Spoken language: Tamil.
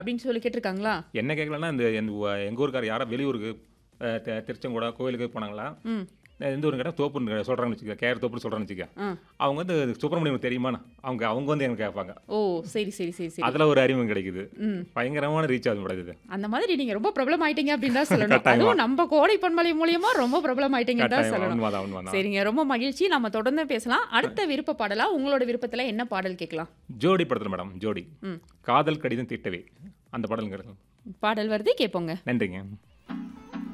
அப்படின்னு சொல்லி கேட்டிருக்காங்களா? என்ன கேட்கலன்னா, இந்த எந்த வ எங்க ஊருக்காரர் யாரோ வெளியூருக்கு அ த திருச்செங்கோடா கோயிலுக்கு போனாங்களா, ம். எந்த ஊருன்னு கேட்டா தோப்புன்னு சொல்றாங்கன்னு வச்சுக்க. கேஆர் தோப்புன்னு சொல்றாங்கன்னு வச்சுக்க. ஆ. அவங்க வந்து சுப்பிரமணியம் தெரியுமான்னு அவங்க அவங்க வந்து எனக்கு கேட்பாங்க. ஓ! சரி, சரி, சரி, சரி. அதுல ஒரு அறிமுகம் கிடைக்குது. ம். பயங்கரமான ரீச் ஆகுது மேடம் இது. அந்த மாதிரி நீங்க ரொம்ப பிரபலம் ஆயிட்டீங்க அப்படின்னு தான் சொல்லணும். கட்டாயமா. அதுவும் நம்ம கோடை பண்பலை மூலியமா ரொம்ப பிரபலம் ஆயிட்டீங்கன்னு தான் கட்டாயமா. சொல்லணும். உண்மதான், உண்மதான். சரிங்க. ரொம்ப மகிழ்ச்சி. நம்ம தொடர்ந்து பேசலாம். அடுத்த விருப்ப பாடலா உங்களோட விருப்பத்துல என்ன பாடல் கேட்கலாம்? ஜோடி படத்துல மேடம், ஜோடி. ம். காதல் கடிதம் தீட்டவே. அந்த பாடல் கேளுங்க. பாடல் வருது கேட்போங்க. நன்றிங்க.